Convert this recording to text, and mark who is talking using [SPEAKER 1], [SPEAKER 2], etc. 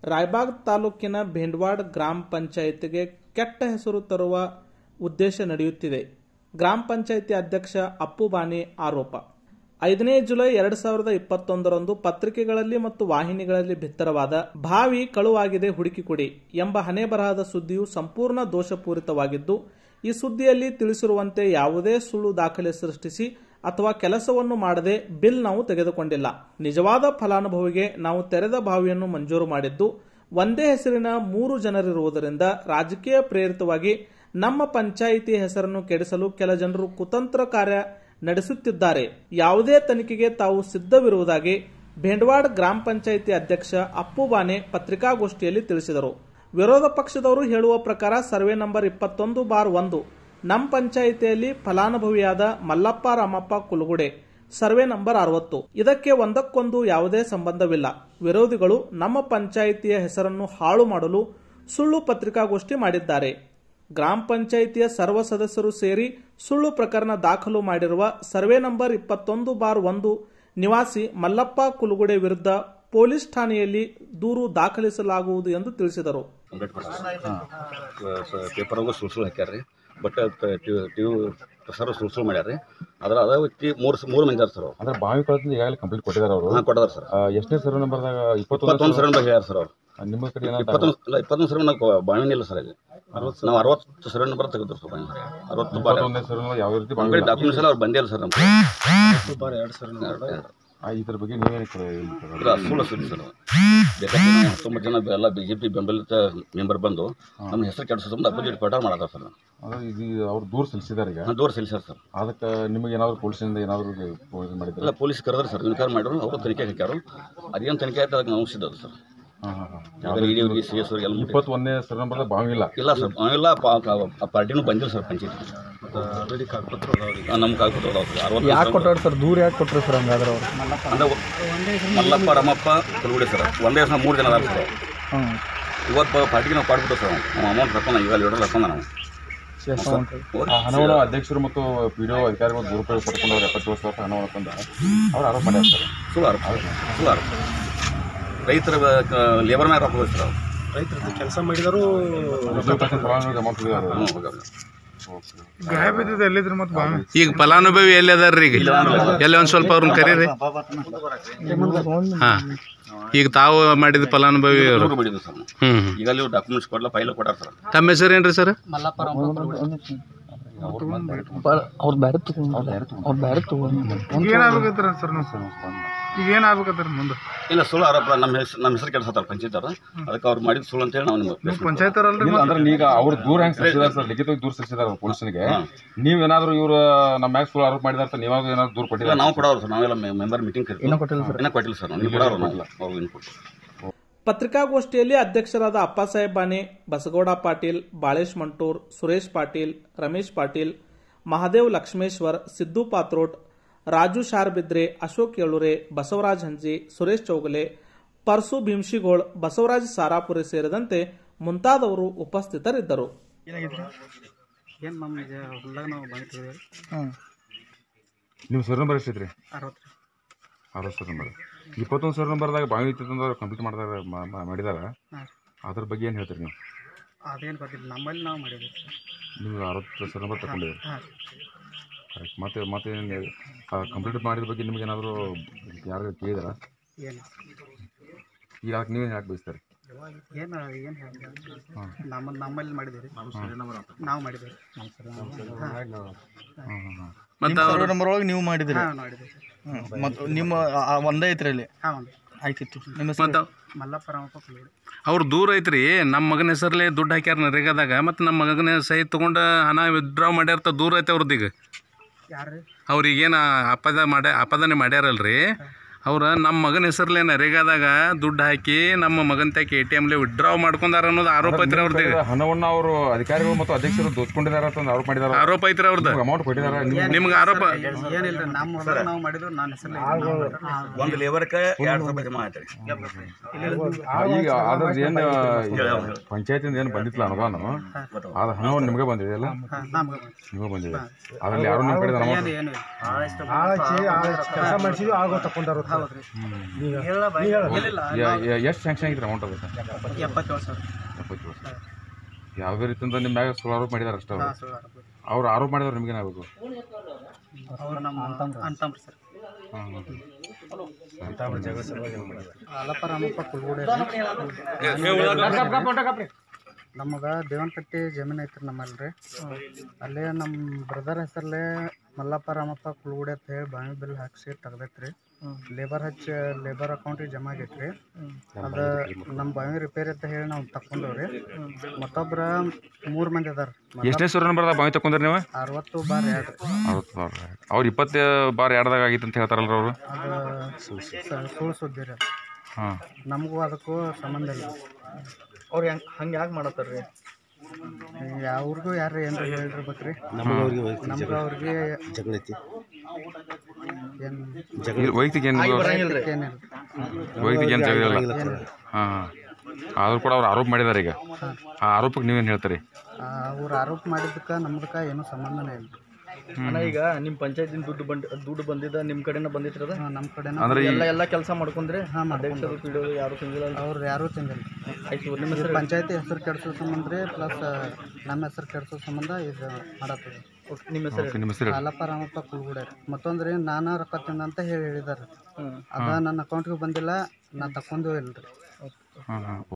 [SPEAKER 1] ರಾಯಬಾಗ್ ತಾಲೂಕಿನ ಭೇಂಡ್ವಾಡ್ ಗ್ರಾಮ ಪಂಚಾಯತ್ಗೆ ಕೆಟ್ಟ ಹೆಸರು ತರುವ ಉದ್ದೇಶ ನಡೆಯುತ್ತಿದೆ ಗ್ರಾಮ ಪಂಚಾಯಿತಿ ಅಧ್ಯಕ್ಷ ಅಪ್ಪು ಬಾನಿ ಆರೋಪ ಐದನೇ ಜುಲೈ ಎರಡ್ ಸಾವಿರದ ಇಪ್ಪತ್ತೊಂದರಂದು ಪತ್ರಿಕೆಗಳಲ್ಲಿ ಮತ್ತು ವಾಹಿನಿಗಳಲ್ಲಿ ಬಿತ್ತರವಾದ ಭಾವಿ ಕಳುವಾಗಿದೆ ಹುಡುಕಿ ಕೊಡಿ ಎಂಬ ಹಣೆ ಬರಹದ ಸುದ್ದಿಯು ಸಂಪೂರ್ಣ ದೋಷಪೂರಿತವಾಗಿದ್ದು ಈ ಸುದ್ದಿಯಲ್ಲಿ ತಿಳಿಸಿರುವಂತೆ ಯಾವುದೇ ಸುಳ್ಳು ದಾಖಲೆ ಸೃಷ್ಟಿಸಿ ಅಥವಾ ಕೆಲಸವನ್ನು ಮಾಡದೆ ಬಿಲ್ ನಾವು ತೆಗೆದುಕೊಂಡಿಲ್ಲ ನಿಜವಾದ ಫಲಾನುಭವಿಗೆ ನಾವು ತೆರೆದ ಬಾವಿಯನ್ನು ಮಂಜೂರು ಮಾಡಿದ್ದು ಒಂದೇ ಹೆಸರಿನ ಮೂರು ಜನರಿರುವುದರಿಂದ ರಾಜಕೀಯ ಪ್ರೇರಿತವಾಗಿ ನಮ್ಮ ಪಂಚಾಯಿತಿ ಹೆಸರನ್ನು ಕೆಡಿಸಲು ಕೆಲ ಜನರು ಕುತಂತ್ರ ಕಾರ್ಯ ನಡೆಸುತ್ತಿದ್ದಾರೆ ಯಾವುದೇ ತನಿಖೆಗೆ ತಾವು ಸಿದ್ಧವಿರುವುದಾಗಿ ಭೇಂಡವಾಡ್ ಗ್ರಾಮ ಪಂಚಾಯಿತಿ ಅಧ್ಯಕ್ಷ ಅಪ್ಪು ಬಾನೆ ಪತ್ರಿಕಾಗೋಷ್ಠಿಯಲ್ಲಿ ತಿಳಿಸಿದರು ವಿರೋಧ ಪಕ್ಷದವರು ಹೇಳುವ ಪ್ರಕಾರ ಸರ್ವೆ ನಂಬರ್ ಇಪ್ಪತ್ತೊಂದು ಬಾರ್ ಒಂದು ನಮ್ಮ ಪಂಚಾಯಿತಿಯಲ್ಲಿ ಫಲಾನುಭವಿಯಾದ ಮಲ್ಲಪ್ಪ ರಾಮಪ್ಪ ಕುಲಗುಡೆ ಸರ್ವೆ ನಂಬರ್ ಅರವತ್ತು ಇದಕ್ಕೆ ಒಂದಕ್ಕೊಂದು ಯಾವುದೇ ಸಂಬಂಧವಿಲ್ಲ ವಿರೋಧಿಗಳು ನಮ್ಮ ಪಂಚಾಯಿತಿಯ ಹೆಸರನ್ನು ಹಾಳು ಮಾಡಲು ಸುಳ್ಳು ಪತ್ರಿಕಾಗೋಷ್ಠಿ ಮಾಡಿದ್ದಾರೆ ಗ್ರಾಮ ಪಂಚಾಯಿತಿಯ ಸರ್ವ ಸದಸ್ಯರು ಸೇರಿ ಸುಳ್ಳು ಪ್ರಕರಣ ದಾಖಲು ಮಾಡಿರುವ ಸರ್ವೆ ನಂಬರ್ ಇಪ್ಪತ್ತೊಂದು ಬಾರ್ ಒಂದು ನಿವಾಸಿ ಮಲ್ಲಪ್ಪ ಕುಲುಗುಡೆ ವಿರುದ್ಧ ಪೊಲೀಸ್ ಠಾಣೆಯಲ್ಲಿ ದೂರು ದಾಖಲಿಸಲಾಗುವುದು ಎಂದು ತಿಳಿಸಿದರು
[SPEAKER 2] ಕಂಪ್ಲೀಟ್ ಮಾಡ್ತಾರೆ ಪೇಪರಾಗ ಸುಳ್ಳು ಸುಳ್ಳು ಹಾಕ್ಯಾರ ರೀ ಬಟ್ ಟಿವಿ ಪ್ರಸಾರ ಸುಳ್ಳು ಸುಳ್ಳು ಮಾಡ್ಯಾರ ರೀ ಅದ್ರ ಅದ ವ್ಯಕ್ತಿ ಮೂರು ಮೂರು ಮಂದಿ ಸರ್ ಅವ್ರು
[SPEAKER 3] ಅಂದ್ರೆ ಬಾವಿ ಕಳೆದ ಈಗಾಗಲೇ ಕಂಪ್ಲೀಟ್ ಕೊಟ್ಟಿದ್ದಾರೆ ಅವರು
[SPEAKER 2] ಹಾಂ ಕೊಡದಾರ ಸರ್
[SPEAKER 3] ಎಷ್ಟನೇ ಸರ್ವೆ ನಂಬರ್ದಾಗ
[SPEAKER 2] ಇಪ್ಪತ್ತೊಂದು
[SPEAKER 3] ಇಪ್ಪತ್ತೊಂದು
[SPEAKER 2] ಸರ್ ಬಗ್ಗೆ ಹೇಳ್ಯಾರ ಸರ್ ಅವ್ರು
[SPEAKER 3] ನಿಮ್ಮ ಕಡೆ ಏನಾದ್ರು
[SPEAKER 2] ಇಪ್ಪತ್ತೊಂದು ಇಲ್ಲ ಇಪ್ಪತ್ತೊಂದು ಸರ್ ನಾವು ಬಾವಿನೇ ಇಲ್ಲ ಸರ್ ಇಲ್ಲಿ ನಾವು ಅರವತ್ತು ಸರ್ ನಂಬರ್ ತೆಗೆದ್ರು ಸರ್ ಬಾವಿ ಅರವತ್ತು ಬಾರಿ
[SPEAKER 3] ಇಪ್ಪತ್ತೊಂದನೇ ಸರ್ವೆ ಯಾವ ರೀತಿ ಬಾವಿ
[SPEAKER 2] ಬರೀ
[SPEAKER 3] ಇಲ್ಲ.
[SPEAKER 2] ಡಾಕ್ಯುಮೆಂಟ್ಸ್ ಎಲ್ಲ ಅವ್ರು ಬಂದೇ ಇಲ್ಲ ಸರ್ ನಮ್ಗೆ
[SPEAKER 4] ಎರಡು ಸರ್
[SPEAKER 3] ಆ, ಇದ್ರ ಬಗ್ಗೆ ನೀವೇನು
[SPEAKER 2] ಇಲ್ಲ ಸುಳ್ಳು ಸುದ್ದಿ ಸರ್ ಬೇಕಾದ್ರೆ ನಾವು ಹತ್ತೊಂಬತ್ತು ಜನ ಎಲ್ಲ ಬಿ ಜೆ ಪಿ ಬೆಂಬಲಿತ ಮೆಂಬರ್ ಬಂದು ನಮ್ಮ ಹೆಸರು ಕೆಡಿಸೋ ಸಂಬಂಧ ಅಪೋಸಿಟ್ ಪಟಾರ ಮಾಡತ್ತಾರ ಸರ್
[SPEAKER 3] ಅಂದ್ರೆ ಇದು ಅವ್ರು ದೂರ ಸಲ್ಲಿಸಿದ್ದಾರೆ ಈಗ
[SPEAKER 2] ನಾನು ದೂರ ಸಲ್ಲಿಸ್ಯಾರ ಸರ್
[SPEAKER 3] ಅದಕ್ಕೆ ನಿಮಗೆ ಏನಾದ್ರು ಪೊಲೀಸಿಂದ ಏನಾದ್ರು ಇದು ಮಾಡಿದ್ರೆ
[SPEAKER 2] ಇಲ್ಲ ಪೊಲೀಸ್ ಕರೆದ್ರೆ ಸರ್ ಇನ್ಕ್ವೈರ್ ಮಾಡಿದ್ರು ಅವರು ತನಿಖೆ ಹಾಕ್ಯಾರು ಅದೇನು ತನಿಖೆ ಆಯ್ತು ಅದಕ್ಕೆ ನಾವು ಸಿದ್ಧದು ಸರ್
[SPEAKER 3] ಹಾಂ ಹಾಂ ಹಾಂ
[SPEAKER 2] ಯಾವ್ದಾರು ಇಡಿ ಅವ್ರಿಗೆ ಸಿ ಎಸ್ ಅವ್ರಿಗೆ ಎಲ್ಲ ಮುಟ್ಟಿ-
[SPEAKER 3] ಇಪ್ಪತ್ತೊಂದನೇ ಸರ್ವೆ ನಂಬರ್ದಾಗ ಬಾವಿ ಇಲ್ಲ
[SPEAKER 2] ಇಲ್ಲ ಸರ್ ಅವೆಲ್ಲ ಆ ಪಾರ್ಟಿನೂ ಬಂದಿಲ್ಲ ಸರ್ ಪಂಚಾಯತಿ
[SPEAKER 4] ಆಲ್ರೆಡಿ ಕಾಗಪತ್ರ
[SPEAKER 2] ನಮ್ಮ ಕಾಗ್ಬಿಟ್ಟು ಅದಾವ ಸರ್ ಅರವತ್ತು
[SPEAKER 5] ಯಾಕೆ ಕೊಟ್ಟಾರ ಸರ್ ದೂರ ಯಾಕೆ ಕೊಟ್ಟರು ಸರ್ ಹಂಗಾದ್ರೆ ಅವರು
[SPEAKER 2] ಅಂದ್ರೆ ಮಲ್ಲಪ್ಪ ರಮಪ್ಪ ಕುಲಗುಡಿ ಸರ್ ಒಂದೇ ದಿವಸ ಮೂರು ಜನ ಅದಾರ ಸರ್
[SPEAKER 5] ಹ್ಞೂ
[SPEAKER 2] ಇವತ್ತು ಪಾರ್ಟಿಗೆ ನಾವು ಕೊಟ್ಬಿಟ್ಟು ಸರ್ ನಾವು ಅಮೌಂಟ್ ಹಾಕೊಂಡು ಈಗ ಲೀಡರ್ ಹಾಕೊಂಡ ನಾವು
[SPEAKER 5] ಎಷ್ಟು ಅಮೌಂಟ್
[SPEAKER 3] ಆ ಹಣವನ್ನು ಅಧ್ಯಕ್ಷರು ಮತ್ತು ಪಿ ಡಿ ಒ ಅಧಿಕಾರಿಗಳು ದುರುಪಯೋಗ ಪಡ್ಕೊಂಡು ಅವ್ರು ಎಪ್ಪತ್ತು ವರ್ಷ ಹಣವನ್ನು ತಂದ ಅವ್ರು ಆರೋಪ ಮಾಡ್ಯಾರ ಸರ್
[SPEAKER 2] ಸುಳ್ಳು ಆರೋಪ ಸುಳ್ಳು ಆರೋಪ ರೈತರ ಲೇಬರ್ ಮ್ಯಾಗ ರೊಕ್ಕ ಹೋಗ್ತಾರೆ ಅವ್ರು
[SPEAKER 4] ರೈತರದ್ದು ಕೆಲಸ ಮಾಡಿದರು
[SPEAKER 3] ಉದ್ಯೋಗ ಖಾತೆ ಫಲಾನುಭವಿಗೆ ಅಮೌಂಟ್ ಕೊಟ್ಟಿದ್ದಾರೆ
[SPEAKER 2] ಹ್ಞೂ ಹೋಗ್ಯಾವ.
[SPEAKER 6] ಈಗ ಫಲಾನುಭವಿ ಎಲ್ಲಿ ಅದಾರ್ರಿ ಈಗ ಎಲ್ಲಿ ಒಂದ್ ಸ್ವಲ್ಪ ಅವ್ರನ್ನ ಕರೀರಿ ಹಾ ಈಗ ತಾವು ಮಾಡಿದ ಫಲಾನುಭವಿ ಅವರು
[SPEAKER 2] ದೂರ ಬಿಡಿದ್ವಿ ಸರ್ ನಾವು.
[SPEAKER 6] ಹ್ಮ್
[SPEAKER 2] ಈಗ ಅಲ್ಲಿ ಡಾಕ್ಯುಮೆಂಟ್ಸ್ ಕೊಡಲ್ಲ ಫೈಲ್ ಕೊಟ್ಟಾರ ಸರ್
[SPEAKER 6] ತಮ್ಮ ಹೆಸರು ಏನ್ರಿ ಸರ್
[SPEAKER 5] ಅವ್ರು ಬೇರೆ ತಗೊಂಡು ಅವ್ರು ಬೇರೆ ತಗೊಂಡು
[SPEAKER 7] ಏನಾಗ್ಬೇಕತ್ರ ಸರ್ ಈಗ ಏನಾಗ್ಬೇಕತ್ರ ಮುಂದೆ
[SPEAKER 2] ಇಲ್ಲ ಸುಳ್ಳು ಆರೋಪ ನಮ್ಮ ಹೆಸರು ನಮ್ಮ ಹೆಸರು ಕೆಡ್ಸತ್ತಾರ ಪಂಚಾಯತ್ ಅವ್ರು ಅದಕ್ಕೆ ಅವ್ರು ಮಾಡಿದ ಸುಳ್ಳು ಅಂತೇಳಿ ನಾವು ನಿಮ್ಗೆ
[SPEAKER 7] ಪಂಚಾಯತ್ ಅವರಲ್ರಿ
[SPEAKER 3] ಇಲ್ಲ ಅಂದ್ರೆ ಈಗ ಅವ್ರು ದೂರ ಹೆಂಗ್ ಸಲ್ಲಿಸಿದಾರೆ ಸರ್ ಲಿಖಿತವಾಗಿ ದೂರ ಸಲ್ಲಿಸಿದಾರೆ ಪೊಲೀಸನಿಗೆ ನೀವೇನಾದ್ರೂ ಇವ್ರು ನಮ್ಮ ಮ್ಯಾಗ ಸುಳ್ಳು ಆರೋಪ ಮಾಡಿದಾರೆ ಅಂತ ನೀವಾಗ ಏನಾದ್ರು ದೂರ
[SPEAKER 2] ಇಲ್ಲ
[SPEAKER 3] ಕೊಟ್ಟಿಲ್ಲ
[SPEAKER 2] ನಾವು ಕೊಡೋರು ಸರ್ ನಾವೆಲ್ಲ ಮೆಂಬರ್ ಮೀಟಿಂಗ್ ಕರಿತೀವಿ
[SPEAKER 5] ಇನ್ನೂ ಕೊಟ್ಟಿಲ್ಲ ಸರ್
[SPEAKER 2] ಇನ್ನೂ ಕೊಟ್ಟಿಲ್ಲ ಸರ್ ನೀವು ಕೊಡೋರು ನಾವು ಅವ್ರು ಇನ್ನು ಕೊಟ್ಟು
[SPEAKER 1] ಪತ್ರಿಕಾಗೋಷ್ಠಿಯಲ್ಲಿ ಅಧ್ಯಕ್ಷರಾದ ಅಪ್ಪಾಸಾಹೇಬ್ ಬಾನೆ ಬಸಗೌಡ ಪಾಟೀಲ್ ಬಾಳೇಶ್ ಮಂಟೂರ್ ಸುರೇಶ್ ಪಾಟೀಲ್ ರಮೇಶ್ ಪಾಟೀಲ್ ಮಹಾದೇವ್ ಲಕ್ಷ್ಮೇಶ್ವರ್ ಸಿದ್ದು ಪಾತ್ರೋಟ್ ರಾಜು ಶಾರ್ಬಿದ್ರೆ ಅಶೋಕ್ ಯಳುರೆ ಬಸವರಾಜ್ ಹಂಜಿ ಸುರೇಶ್ ಚೌಗಲೆ ಪರ್ಸು ಭೀಮ್ಶಿಗೋಳ್ ಬಸವರಾಜ್ ಸಾರಾಪುರಿ ಸೇರಿದಂತೆ ಮುಂತಾದವರು ಉಪಸ್ಥಿತರಿದ್ದರು
[SPEAKER 4] ಏನು ನಮಗೆ ಹೊಲ್ದಾಗ ನಾವು ಬಂದಿದ್ದೀವಿ
[SPEAKER 5] ಹ್ಞೂ
[SPEAKER 3] ನಿಮ್ಮ ಸರ್ ನಂಬರ್ ಎಷ್ಟೈತ್ರಿ
[SPEAKER 4] ಅರವತ್ತು
[SPEAKER 3] ಅರವತ್ತು ಸರ್ ನಂಬರ್ ಇಪ್ಪತ್ತೊಂದು ಸರ್ ನಂಬರ್ದಾಗ ಬಾವಿ ಇತ್ತಂದ್ರೆ ಕಂಪ್ಲೀಟ್ ಮಾಡ್ತಾರೆ ಮಾಡಿದಾರ
[SPEAKER 4] ಹಾಂ.
[SPEAKER 3] ಅದ್ರ ಬಗ್ಗೆ ಏನು ಹೇಳ್ತೀರಿ ನೀವು
[SPEAKER 4] ಅದೇನು ಗೊತ್ತಿಲ್ಲ ನಮ್ಮಲ್ಲಿ ನಾವು ಮಾಡಿದ್ದೀವಿ
[SPEAKER 3] ನೀವು ಅರವತ್ತು ಸರ್ ನಂಬರ್ ತಗೊಂಡಿದ್ದೀರಿ
[SPEAKER 4] ಹಾಂ
[SPEAKER 3] ಕರೆಕ್ಟ್ ಮತ್ತೆ ಮತ್ತೆ ಕಂಪ್ಲೀಟ್ ಮಾಡಿದ ಬಗ್ಗೆ ನಿಮ್ಗೆ ಏನಾದರೂ ಯಾರು ಕೇಳಿದಾರ
[SPEAKER 4] ಏನು
[SPEAKER 3] ಈಗ ಯಾಕೆ ನೀವೇನು ಯಾಕೆ ಬಯಸ್ತಾರೆ
[SPEAKER 4] ಏನು ಏನು ನಮ್ಮ ನಮ್ಮಲ್ಲಿ ಮಾಡಿದ್ದೀವಿ ನಾವು ಮಾಡಿದ್ದೀವಿ
[SPEAKER 3] ಹಾಂ ಹಾಂ ಹಾಂ
[SPEAKER 6] ಮತ್ತೆ
[SPEAKER 5] ಸರ್ವೆ ನಂಬರ್ ಒಳಗೆ ನೀವು ಮಾಡಿದಿರಿ
[SPEAKER 4] ಹಾಂ ಮಾಡಿದ್ದೀವಿ
[SPEAKER 5] ಮತ್ತು ನಿಮ್ಮ ಆ- ಆ ಒಂದೇ ಐತ್ರಿ ಅಲ್ಲಿ
[SPEAKER 4] ಹಾಂ ಒಂದು
[SPEAKER 5] ಆಯ್ತಿತ್ತು ನಿಮ್ಮ ಹೆಸರು
[SPEAKER 6] ಮತ್ತೆ
[SPEAKER 4] ಮಲ್ಲಪ್ಪ ರಾಮಪ್ಪ ಕುಲಗಡೆ
[SPEAKER 6] ಅವ್ರು ದೂರ ಐತ್ರಿ ನಮ್ಮ ಮಗನ ಹೆಸರಲ್ಲೇ ದುಡ್ಡು ಹಾಕ್ಯಾರ ನರೇಗಾದಾಗ ಮತ್ತು ನಮ್ಮ ಮಗನ ಸಹಿ ತೊಗೊಂಡು ಹಣ ವಿತ್ಡ್ರಾ ಮಾಡ್ಯಾರ ದೂರ ಐತೆ ಅವ್ರದ್ದು ಈಗ
[SPEAKER 4] ಯಾರು
[SPEAKER 6] ಅವ್ರಿಗೇನು ಅಪದ ಮಾಡ್ಯ ಅಪದನೆ ಮಾಡ್ಯಾರಲ್ರಿ ಅವ್ರ ನಮ್ಮ ಮಗನ ಹೆಸರ್ಲೆ ನರೇಗಾದಾಗ ದುಡ್ಡು ಹಾಕಿ ನಮ್ಮ ಮಗನ ತಾಕಿ ಎ ಟಿ ಎಮ್ಲೆ ವಿಡ್ರಾ ಮಾಡ್ಕೊಂಡಾರ ಅನ್ನೋದು ಆರೋಪ ಐತ್ರಿ ಅವ್ರದ್ದು ಈಗ
[SPEAKER 3] ಹಣವನ್ನು ಅವರು ಅಧಿಕಾರಿಗಳು ಮತ್ತು ಅಧ್ಯಕ್ಷರು ದೋಚ್ಕೊಂಡಿದ್ದಾರೆ ಅಂತ ಆರೋಪ ಮಾಡಿದ್ದಾರೆ
[SPEAKER 6] ಆರೋಪ ಐತ್ರಿ ಅವ್ರದ್ದು
[SPEAKER 3] ಅಮೌಂಟ್ ಕೊಟ್ಟಿದ್ದಾರೆ ನೀವು
[SPEAKER 6] ನಿಮ್ಗೆ ಆರೋಪ
[SPEAKER 4] ಏನಿಲ್ಲ ರೀ ನಮ್ಮ ಹೊಲದಾಗ ನಾವು ಮಾಡಿದ್ರು ನನ್ನ ಹೆಸರಲ್ಲಿ
[SPEAKER 2] ಒಂದು ಲೇಬರ್ಗೆ ಎರಡು ರೂಪಾಯಿ ಜಮಾ ಆಯ್ತು ರೀ
[SPEAKER 3] ಈಗ ಅದ್ರದ್ದು ಏನು ಪಂಚಾಯತಿಂದ ಏನು ಬಂದಿತ್ತಲ್ಲ ಅನುದಾನ ಅದ ಹಣವನ್ನು ನಿಮಗೆ ಬಂದಿದೆ ಅಲ್ಲ
[SPEAKER 4] ಹಾಂ ನಮ್ಗೆ
[SPEAKER 3] ನಿಮಗೆ ಬಂದಿದೆ ಅದ್ರಲ್ಲಿ ಯಾರು ನಿಮ್ಮ ಕಡೆ ಅಮೌಂಟ್
[SPEAKER 4] ಏನು ಏನು ಇಲ್ಲ
[SPEAKER 7] ಕೆಲಸ ಮಾಡಿಸಿದ್ವಿ ಆಗೋ ತಕೊಂಡಾರ
[SPEAKER 4] ಹೌದ್ರಿ ಹೇಳ ಬೈ ಇಲ್ಲ
[SPEAKER 3] ಎಷ್ಟು ಸ್ಯಾಂಕ್ಷನ್ ಆಗಿದ್ರೆ ಅಮೌಂಟ್ ಅದಕ್ಕೆ
[SPEAKER 4] ಎಪ್ಪತ್ತೇಳು ಸಾವಿರ
[SPEAKER 3] ಎಪ್ಪತ್ತು ವರ್ಷ ಯಾವುದೇ ರೀತಿಯಿಂದ ನಿಮ್ಮ ಮ್ಯಾಗ ಸುಳ್ಳು ಆರೋಪ ಮಾಡಿದಾರೆ ಅಷ್ಟೇ ಅವರು
[SPEAKER 4] ಹಾಂ ಸುಳ್ಳು ಆರೋಪ.
[SPEAKER 3] ಅವ್ರು ಆರೋಪ ಮಾಡಿದ್ರೆ ನಿಮಗೇನಾಗಬೇಕು
[SPEAKER 4] ಅವ್ರು ನಮ್ಮ ಅಂತಂಬ್ರಿ ಸರ್
[SPEAKER 3] ಹಾಂ
[SPEAKER 4] ಆಲಪ್ಪ ರಾಮಪ್ಪ ಕುಲ್ಗುಡಿ ನಮಗೆ ದೇವನಕಟ್ಟಿ ಜಮೀನು ಐತ್ರಿ ನಮ್ಮಲ್ಲಿ ರೀ ಅಲ್ಲೇ ನಮ್ಮ ಬ್ರದರ್ ಹೆಸರಲ್ಲೇ ಮಲ್ಲಪ್ಪ ರಾಮಪ್ಪ ಕುಲ್ಗುಡಿ ಅಂತ ಹೇಳಿ ಬಾವಿ ಬಿಲ್ ಹಾಕ್ಸಿ ತೆಗ್ದೈತ್ರಿ ಲೇಬರ್ ಹಚ್ಚಿ ಲೇಬರ್ ಅಕೌಂಟಿಗೆ ಜಮಾ ಆಗೈತ್ರಿ ಅದು ನಮ್ಮ ಬಾವಿ ರಿಪೇರಿ ಅಂತ ಹೇಳಿ ನಾವು ತಕೊಂಡವ್ರಿ ಮತ್ತೊಬ್ರ ಮೂರು ಮಂದಿ ಅದಾರ
[SPEAKER 3] ಎಷ್ಟನೇ ಸೂರ್ಯನ ಬರ್ದ ಬಾವಿ ತಕೊಂಡ್ರಿ ನೀವು
[SPEAKER 4] ಅರವತ್ತು ಬಾರ್ ಎರಡು
[SPEAKER 3] ಅರವತ್ತು ಬಾರ್ ಅವ್ರು ಇಪ್ಪತ್ತು ಬಾರ್ ಎರಡ್ದಾಗ ಆಗಿತ್ತು ಅಂತ ಹೇಳ್ತಾರಲ್ರಿ ಅವರು
[SPEAKER 4] ಅದು ಸುಳ್ಳು ಸುದ್ದಿ ರೀ
[SPEAKER 3] ಹಾಂ
[SPEAKER 4] ನಮಗೂ ಅದಕ್ಕೂ ಸಂಬಂಧ ಇಲ್ಲ
[SPEAKER 5] ಅವ್ರು ಹೆಂಗ್ ಹಂಗೆ ಯಾಕೆ ಮಾಡತ್ತಾರ್ರಿ
[SPEAKER 4] ಯಾವ್ರಿಗೂ ಯಾರು ಏನ್ರ ಹೇಳಿರ್ಬೇಕ್ರಿ ನಮ್ಗೆ ಅವ್ರಿಗೆ ಏನು
[SPEAKER 3] ವೈಯಕ್ತಿಕ ಏನು
[SPEAKER 4] ಏನಿಲ್ಲ
[SPEAKER 3] ವೈಯಕ್ತಿಕ ಏನು ಜಗಳ ಇಲ್ಲ ಹಾಂ ಹಾಂ ಆದರೂ ಕೂಡ ಅವ್ರು ಆರೋಪ ಮಾಡಿದಾರೆ ಈಗ ಆ ಆರೋಪಕ್ಕೆ ನೀವೇನು ಹೇಳ್ತೀರಿ
[SPEAKER 4] ಅವ್ರು ಆರೋಪ ಮಾಡಿದ್ದಕ್ಕೆ ನಮ್ದಕ್ಕೆ ಏನೂ ಸಂಬಂಧನೇ ಇಲ್ಲ
[SPEAKER 5] ಅಣ್ಣ ಈಗ ನಿಮ್ಮ ಪಂಚಾಯತಿನ ದುಡ್ಡು ಬಂದ್ ದುಡ್ಡು ಬಂದಿದ್ದ ನಿಮ್ಮ ಕಡೆನ ಬಂದಿತ್ತು ಅದ
[SPEAKER 4] ನಮ್ಮ ಕಡೆ
[SPEAKER 3] ಅಂದ್ರೆ ಈ
[SPEAKER 5] ಎಲ್ಲ ಎಲ್ಲ ಕೆಲಸ ಮಾಡ್ಕೊಂಡ್ರೆ
[SPEAKER 4] ಹಾಂ
[SPEAKER 5] ಅಧ್ಯಕ್ಷರು ಪಿ ಯಾರು ತಿಂದಿಲ್ಲ
[SPEAKER 4] ಅವ್ರು ಯಾರೂ ತಿಂದಿಲ್ಲ
[SPEAKER 5] ಆಯ್ತು ನಿಮ್ಮ ಹೆಸರು
[SPEAKER 4] ಪಂಚಾಯತಿ ಹೆಸರು ಕೆಡ್ಸೋ ಸಂಬಂಧ ರೀ ಪ್ಲಸ್ ನಮ್ಮ ಹೆಸರು ಕೆಡ್ಸೋ ಸಂಬಂಧ ಇದು ಮಾಡತ್ತೀವಿ
[SPEAKER 5] ನಿಮ್ಮ ಹೆಸರು
[SPEAKER 3] ಓಕೆ, ನಿಮ್ಮ ಹೆಸರು ಹೇಳಿ.
[SPEAKER 4] ಹಾಲಪ್ಪ ರಾಮಪ್ಪ ಕುಲ್ಗುಡೆ ಮತ್ತೊಂದು ರೀ ನಾನು ರೊಕ್ಕ ತಿಂದಂತ ಹೇಳಿ ಹೇಳಿದಾರೆ
[SPEAKER 5] ಹ್ಮ್.
[SPEAKER 4] ಅದ ನನ್ನ ಅಕೌಂಟ್ಗೆ ಬಂದಿಲ್ಲ ನಾ ತಕೊಂಡು ಇಲ್ರಿ
[SPEAKER 3] ಹಾಂ ಹಾಂ